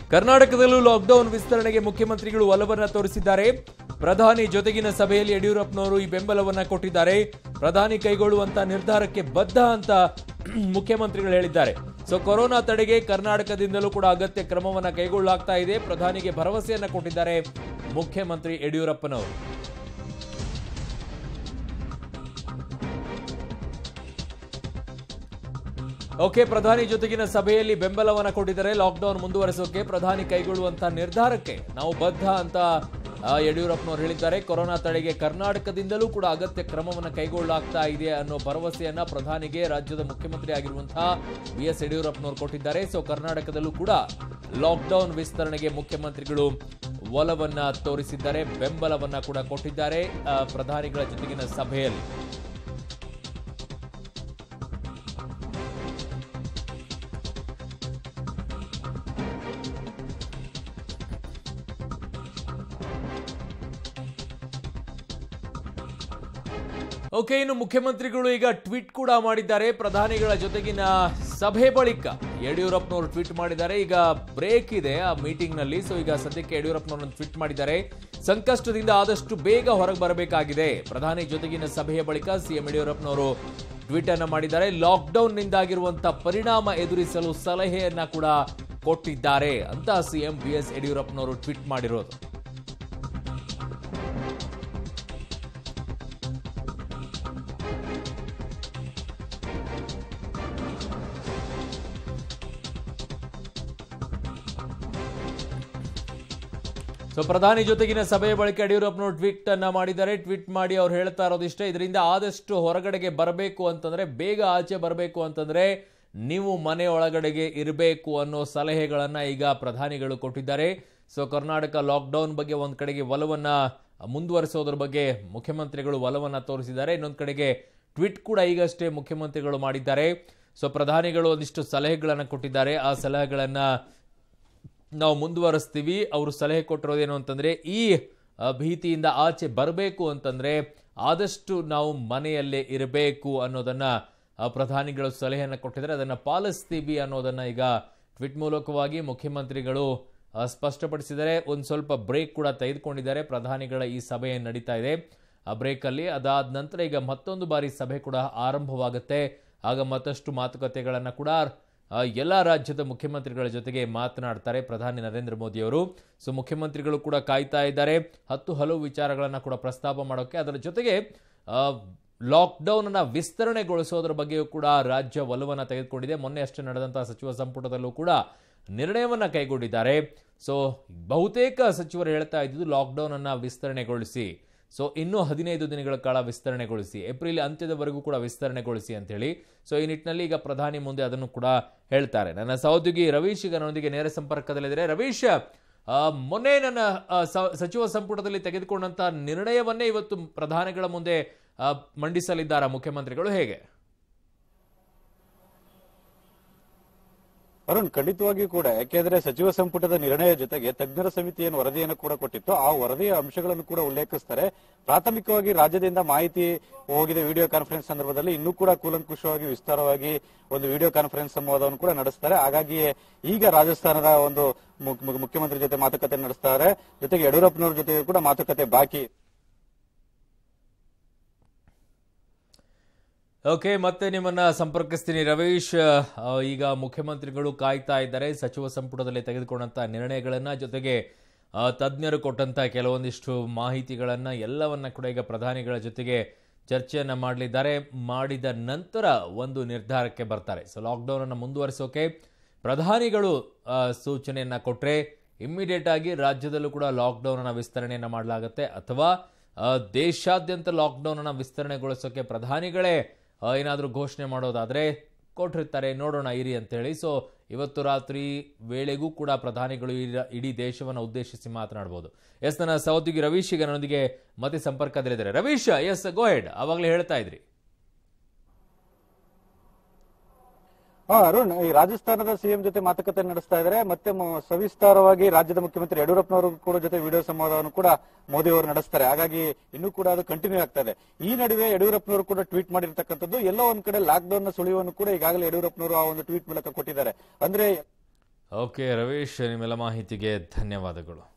ಕರ್ನಾಟಕದಲ್ಲೂ ಲಾಕ್ಡೌನ್ ವಿಸ್ತರಣೆಗೆ ಮುಖ್ಯಮಂತ್ರಿಗಳು ಒಲವನ್ನ ತೋರಿಸಿದ್ದಾರೆ ಪ್ರಧಾನಿ ಜೊತೆಗಿನ ಸಭೆಯಲ್ಲಿ ಯಡಿಯೂರಪ್ಪನವರು ಈ ಬೆಂಬಲವನ್ನ ಕೊಟ್ಟಿದ್ದಾರೆ ಪ್ರಧಾನಿ ಕೈಗೊಳ್ಳುವಂತ ನಿರ್ಧಾರಕ್ಕೆ ಬದ್ಧ ಅಂತ ಮುಖ್ಯಮಂತ್ರಿಗಳು ಹೇಳಿದ್ದಾರೆ ಸೊ ಕೊರೋನಾ ತಡೆಗೆ ಕರ್ನಾಟಕದಿಂದಲೂ ಕೂಡ ಅಗತ್ಯ ಕ್ರಮವನ್ನ ಕೈಗೊಳ್ಳಲಾಗ್ತಾ ಇದೆ ಪ್ರಧಾನಿಗೆ ಭರವಸೆಯನ್ನ ಕೊಟ್ಟಿದ್ದಾರೆ ಮುಖ್ಯಮಂತ್ರಿ ಯಡಿಯೂರಪ್ಪನವರು ಓಕೆ ಪ್ರಧಾನಿ ಜೊತೆಗಿನ ಸಭೆಯಲ್ಲಿ ಬೆಂಬಲವನ್ನ ಕೊಟ್ಟಿದ್ದಾರೆ ಲಾಕ್ಡೌನ್ ಮುಂದುವರೆಸೋಕೆ ಪ್ರಧಾನಿ ಕೈಗೊಳ್ಳುವಂತಹ ನಿರ್ಧಾರಕ್ಕೆ ನಾವು ಬದ್ಧ ಅಂತ ಆ, ಯಡಿಯೂರಪ್ಪನವರು ಹೇಳಿದ್ದಾರೆ ಕೊರೋನಾ ತಡೆಗೆ ಕರ್ನಾಟಕದಿಂದಲೂ ಕೂಡ ಅಗತ್ಯ ಕ್ರಮವನ್ನು ಕೈಗೊಳ್ಳಲಾಗ್ತಾ ಇದೆ ಅನ್ನೋ ಭರವಸೆಯನ್ನ ಪ್ರಧಾನಿಗೆ ರಾಜ್ಯದ ಮುಖ್ಯಮಂತ್ರಿ ಆಗಿರುವಂತಹ ಬಿ ಎಸ್ ಯಡಿಯೂರಪ್ಪನವರು ಕೊಟ್ಟಿದ್ದಾರೆ ಸೊ ಕರ್ನಾಟಕದಲ್ಲೂ ಕೂಡ ಲಾಕ್ಡೌನ್ ವಿಸ್ತರಣೆಗೆ ಮುಖ್ಯಮಂತ್ರಿಗಳು ಒಲವನ್ನ ತೋರಿಸಿದ್ದಾರೆ ಬೆಂಬಲವನ್ನ ಕೂಡ ಕೊಟ್ಟಿದ್ದಾರೆ ಆ, ಪ್ರಧಾನಿಗಳ ಜೊತೆಗಿನ ಸಭೆಯಲ್ಲಿ ಓಕೆ ಇನ್ನು ಮುಖ್ಯಮಂತ್ರಿಗಳು ಈಗ ಟ್ವೀಟ್ ಕೂಡ ಮಾಡಿದ್ದಾರೆ ಪ್ರಧಾನಿಗಳ ಜೊತೆಗಿನ ಸಭೆ ಬಳಿಕ ಯಡಿಯೂರಪ್ಪನವರು ಟ್ವೀಟ್ ಮಾಡಿದ್ದಾರೆ ಈಗ ಬ್ರೇಕ್ ಇದೆ ಆ ಮೀಟಿಂಗ್ ನಲ್ಲಿ ಸೊ ಈಗ ಸದ್ಯಕ್ಕೆ ಯಡಿಯೂರಪ್ಪನವರು ಟ್ವೀಟ್ ಮಾಡಿದ್ದಾರೆ ಸಂಕಷ್ಟದಿಂದ ಆದಷ್ಟು ಬೇಗ ಹೊರಗೆ ಬರಬೇಕಾಗಿದೆ ಪ್ರಧಾನಿ ಜೊತೆಗಿನ ಸಭೆಯ ಬಳಿಕ ಸಿಎಂ ಯಡಿಯೂರಪ್ಪನವರು ಟ್ವೀಟ್ ಅನ್ನ ಮಾಡಿದ್ದಾರೆ ಲಾಕ್ಡೌನ್ ನಿಂದಾಗಿರುವಂತಹ ಪರಿಣಾಮ ಎದುರಿಸಲು ಸಲಹೆಯನ್ನ ಕೂಡ ಕೊಟ್ಟಿದ್ದಾರೆ ಅಂತ ಸಿಎಂ ಬಿ ಎಸ್ ಯಡಿಯೂರಪ್ಪನವರು ಟ್ವೀಟ್ ಮಾಡಿರೋದು ಸೊ ಪ್ರಧಾನಿ ಜೊತೆಗಿನ ಸಭೆಯ ಬಳಿಕ ಯಡಿಯೂರಪ್ಪನವರು ಟ್ವೀಟ್ ಅನ್ನ ಮಾಡಿದ್ದಾರೆ ಟ್ವೀಟ್ ಮಾಡಿ ಅವ್ರು ಹೇಳ್ತಾ ಇರೋದಿಷ್ಟೇ ಇದರಿಂದ ಆದಷ್ಟು ಹೊರಗಡೆಗೆ ಬರಬೇಕು ಅಂತಂದ್ರೆ ಬೇಗ ಆಚೆ ಬರಬೇಕು ಅಂತಂದ್ರೆ ನೀವು ಮನೆ ಒಳಗಡೆಗೆ ಇರಬೇಕು ಅನ್ನೋ ಸಲಹೆಗಳನ್ನ ಈಗ ಪ್ರಧಾನಿಗಳು ಕೊಟ್ಟಿದ್ದಾರೆ ಸೊ ಕರ್ನಾಟಕ ಲಾಕ್ಡೌನ್ ಬಗ್ಗೆ ಒಂದ್ ಕಡೆಗೆ ಒಲವನ್ನ ಮುಂದುವರಿಸೋದ್ರ ಬಗ್ಗೆ ಮುಖ್ಯಮಂತ್ರಿಗಳು ಒಲವನ್ನ ತೋರಿಸಿದ್ದಾರೆ ಇನ್ನೊಂದ್ ಕಡೆಗೆ ಟ್ವೀಟ್ ಕೂಡ ಈಗಷ್ಟೇ ಮುಖ್ಯಮಂತ್ರಿಗಳು ಮಾಡಿದ್ದಾರೆ ಸೊ ಪ್ರಧಾನಿಗಳು ಒಂದಿಷ್ಟು ಸಲಹೆಗಳನ್ನ ಕೊಟ್ಟಿದ್ದಾರೆ ಆ ಸಲಹೆಗಳನ್ನ ನಾವು ಮುಂದುವರಿಸ್ತೀವಿ ಅವರು ಸಲಹೆ ಕೊಟ್ಟಿರೋದೇನು ಅಂತಂದ್ರೆ ಈ ಆ, ಭೀತಿಯಿಂದ ಆಚೆ ಬರಬೇಕು ಅಂತಂದ್ರೆ ಆದಷ್ಟು ನಾವು ಮನೆಯಲ್ಲೇ ಇರಬೇಕು ಅನ್ನೋದನ್ನ ಆ, ಪ್ರಧಾನಿಗಳು ಸಲಹೆಯನ್ನು ಕೊಟ್ಟಿದ್ದಾರೆ ಅದನ್ನ ಪಾಲಿಸ್ತೀವಿ ಅನ್ನೋದನ್ನ ಈಗ ಟ್ವೀಟ್ ಮೂಲಕವಾಗಿ ಮುಖ್ಯಮಂತ್ರಿಗಳು ಆ, ಸ್ಪಷ್ಟಪಡಿಸಿದ್ದಾರೆ ಒಂದು ಸ್ವಲ್ಪ ಬ್ರೇಕ್ ಕೂಡ ತೆಗೆದುಕೊಂಡಿದ್ದಾರೆ ಪ್ರಧಾನಿಗಳ ಈ ಸಭೆ ಏನ್ ನಡೀತಾ ಇದೆ ಆ ಬ್ರೇಕ್ ಅಲ್ಲಿ ಅದಾದ ನಂತರ ಈಗ ಮತ್ತೊಂದು ಬಾರಿ ಸಭೆ ಕೂಡ ಆರಂಭವಾಗುತ್ತೆ ಆಗ ಮತ್ತಷ್ಟು ಮಾತುಕತೆಗಳನ್ನ ಕೂಡ ಆ, ಎಲ್ಲ ರಾಜ್ಯದ ಮುಖ್ಯಮಂತ್ರಿಗಳ ಜೊತೆಗೆ ಮಾತನಾಡ್ತಾರೆ ಪ್ರಧಾನಿ ನರೇಂದ್ರ ಮೋದಿ ಅವರು ಸೊ ಮುಖ್ಯಮಂತ್ರಿಗಳು ಕೂಡ ಕಾಯ್ತಾ ಇದ್ದಾರೆ ಹತ್ತು ಹಲವು ವಿಚಾರಗಳನ್ನ ಕೂಡ ಪ್ರಸ್ತಾಪ ಮಾಡೋಕೆ ಅದರ ಜೊತೆಗೆ ಲಾಕ್ಡೌನ್ ಅನ್ನ ವಿಸ್ತರಣೆಗೊಳಿಸೋದ್ರ ಬಗ್ಗೆಯೂ ಕೂಡ ರಾಜ್ಯ ಒಲವನ್ನ ತೆಗೆದುಕೊಂಡಿದೆ ಮೊನ್ನೆ ಅಷ್ಟೇ ನಡೆದಂತಹ ಸಚಿವ ಸಂಪುಟದಲ್ಲೂ ಕೂಡ ನಿರ್ಣಯವನ್ನ ಕೈಗೊಂಡಿದ್ದಾರೆ ಸೊ ಬಹುತೇಕ ಸಚಿವರು ಹೇಳ್ತಾ ಇದ್ದಿದ್ದು ಲಾಕ್ಡೌನ್ ಅನ್ನ ವಿಸ್ತರಣೆಗೊಳಿಸಿ ಸೊ ಇನ್ನೂ ಹದಿನೈದು ದಿನಗಳ ಕಾಲ ವಿಸ್ತರಣೆಗೊಳಿಸಿ ಏಪ್ರಿಲ್ ಅಂತ್ಯದವರೆಗೂ ಕೂಡ ವಿಸ್ತರಣೆಗೊಳಿಸಿ ಅಂತ ಹೇಳಿ ಸೊ ಈ ನಿಟ್ಟಿನಲ್ಲಿ ಈಗ ಪ್ರಧಾನಿ ಮುಂದೆ ಅದನ್ನು ಕೂಡ ಹೇಳ್ತಾರೆ ನನ್ನ ಸಹೋದ್ಯೋಗಿ ರವೀಶ್ ಈಗ ನನ್ನೊಂದಿಗೆ ನೇರ ಸಂಪರ್ಕದಲ್ಲಿದ್ದಾರೆ ರವೀಶ್ ಆ, ಮೊನ್ನೆ ನನ್ನ ಆ, ಸ- ಸಚಿವ ಸಂಪುಟದಲ್ಲಿ ತೆಗೆದುಕೊಂಡಂತಹ ನಿರ್ಣಯವನ್ನೇ ಇವತ್ತು ಪ್ರಧಾನಿಗಳ ಮುಂದೆ ಆ, ಮಂಡಿಸಲಿದ್ದಾರಾ ಮುಖ್ಯಮಂತ್ರಿಗಳು ಹೇಗೆ ಅರುಣ್ ಖಂಡಿತವಾಗಿಯೂ ಕೂಡ ಯಾಕೆಂದ್ರೆ ಸಚಿವ ಸಂಪುಟದ ನಿರ್ಣಯ ಜೊತೆಗೆ ತಜ್ಞರ ಸಮಿತಿ ಏನು ವರದಿಯನ್ನು ಕೂಡ ಕೊಟ್ಟಿತ್ತು ಆ ವರದಿಯ ಅಂಶಗಳನ್ನು ಕೂಡ ಉಲ್ಲೇಖಿಸ್ತಾರೆ ಪ್ರಾಥಮಿಕವಾಗಿ ರಾಜ್ಯದಿಂದ ಮಾಹಿತಿ ಹೋಗಿದೆ ವಿಡಿಯೋ ಕಾನ್ಫರೆನ್ಸ್ ಸಂದರ್ಭದಲ್ಲಿ ಇನ್ನೂ ಕೂಡ ಕೂಲಂಕುಷವಾಗಿ ವಿಸ್ತಾರವಾಗಿ ಒಂದು ವಿಡಿಯೋ ಕಾನ್ಫರೆನ್ಸ್ ಸಂವಾದವನ್ನು ಕೂಡ ನಡೆಸ್ತಾರೆ ಹಾಗಾಗಿಯೇ ಈಗ ರಾಜಸ್ಥಾನದ ಒಂದು ಮು- ಮು- ಮುಖ್ಯಮಂತ್ರಿ ಜೊತೆ ಮಾತುಕತೆ ನಡೆಸ್ತಾರೆ ಜೊತೆಗೆ ಯಡಿಯೂರಪ್ಪನವ್ರ ಜೊತೆಗೆ ಕೂಡ ಮಾತುಕತೆ ಬಾಕಿ ಓಕೆ ಮತ್ತೆ ನಿಮ್ಮನ್ನ ಸಂಪರ್ಕಿಸ್ತೀನಿ ರವೀಶ್ ಆ, ಈಗ ಮುಖ್ಯಮಂತ್ರಿಗಳು ಕಾಯ್ತಾ ಇದ್ದಾರೆ ಸಚಿವ ಸಂಪುಟದಲ್ಲಿ ತೆಗೆದುಕೊಂಡಂತ ನಿರ್ಣಯಗಳನ್ನ ಜೊತೆಗೆ ಆ, ತಜ್ಞರು ಕೊಟ್ಟಂತ ಕೆಲವೊಂದಿಷ್ಟು ಮಾಹಿತಿಗಳನ್ನ ಎಲ್ಲವನ್ನ ಕೂಡ ಈಗ ಪ್ರಧಾನಿಗಳ ಜೊತೆಗೆ ಚರ್ಚೆಯನ್ನ ಮಾಡಲಿದ್ದಾರೆ ಮಾಡಿದ ನಂತರ ಒಂದು ನಿರ್ಧಾರಕ್ಕೆ ಬರ್ತಾರೆ ಸೊ ಲಾಕ್ಡೌನ್ ಅನ್ನು ಮುಂದುವರಿಸೋಕೆ ಪ್ರಧಾನಿಗಳು ಆ, ಸೂಚನೆಯನ್ನ ಕೊಟ್ರೆ ಇಮ್ಮಿಡಿಯೇಟ್ ಆಗಿ ರಾಜ್ಯದಲ್ಲೂ ಕೂಡ ಲಾಕ್ಡೌನ್ ಅನ್ನ ವಿಸ್ತರಣೆಯನ್ನ ಮಾಡಲಾಗುತ್ತೆ ಅಥವಾ ಆ, ದೇಶಾದ್ಯಂತ ಲಾಕ್ಡೌನ್ ಅನ್ನ ವಿಸ್ತರಣೆಗೊಳಿಸೋಕೆ ಪ್ರಧಾನಿಗಳೇ ಆ, ಏನಾದ್ರೂ ಘೋಷಣೆ ಮಾಡೋದಾದ್ರೆ ಕೊಟ್ಟಿರ್ತಾರೆ ನೋಡೋಣ ಇರಿ ಅಂತ ಹೇಳಿ ಸೊ ಇವತ್ತು ರಾತ್ರಿ ವೇಳೆಗೂ ಕೂಡ ಪ್ರಧಾನಿಗಳು ಇರ- ಇಡೀ ದೇಶವನ್ನು ಉದ್ದೇಶಿಸಿ ಮಾತನಾಡಬಹುದು ಎಸ್ ನನ್ನ ಸಹೋದ್ಯೋಗಿ ರವೀಶ್ ಈಗ ನನ್ನೊಂದಿಗೆ ಮತ್ತೆ ಸಂಪರ್ಕದಲ್ಲಿದ್ದಾರೆ ರವೀಶ್ ಎಸ್ ಗೋ ಹೆಡ್ ಅವಾಗಲೇ ಹೇಳ್ತಾ ಇದ್ರಿ ಹಾ ಅರುಣ್ ಈ ರಾಜಸ್ಥಾನದ ಸಿಎಂ ಜೊತೆ ಮಾತುಕತೆ ನಡೆಸ್ತಾ ಇದ್ದಾರೆ ಮತ್ತೆ ಮ- ಸವಿಸ್ತಾರವಾಗಿ ರಾಜ್ಯದ ಮುಖ್ಯಮಂತ್ರಿ ಯಡಿಯೂರಪ್ಪನವರು ಕೂಡ ಜೊತೆ ವಿಡಿಯೋ ಸಂವಾದವನ್ನು ಕೂಡ ಮೋದಿ ಅವರು ನಡೆಸ್ತಾರೆ ಹಾಗಾಗಿ ಇನ್ನೂ ಕೂಡ ಅದು ಕಂಟಿನ್ಯೂ ಆಗ್ತಾ ಇದೆ ಈ ನಡುವೆ ಯಡಿಯೂರಪ್ಪನವರು ಕೂಡ ಟ್ವೀಟ್ ಮಾಡಿರ್ತಕ್ಕಂಥದ್ದು ಎಲ್ಲೋ ಒಂದ್ ಕಡೆ ಲಾಕ್ ಡೌನ್ ನ ಸುಳಿವನ್ನು ಕೂಡ ಈಗಾಗಲೇ ಯಡಿಯೂರಪ್ಪನವರು ಆ ಒಂದು ಟ್ವೀಟ್ ಮೂಲಕ ಕೊಟ್ಟಿದ್ದಾರೆ ಅಂದ್ರೆ ಓಕೆ ರವೀಶ್ ನಿಮ್ಮೆಲ್ಲ ಮಾಹಿತಿಗೆ ಧನ್ಯವಾದಗಳು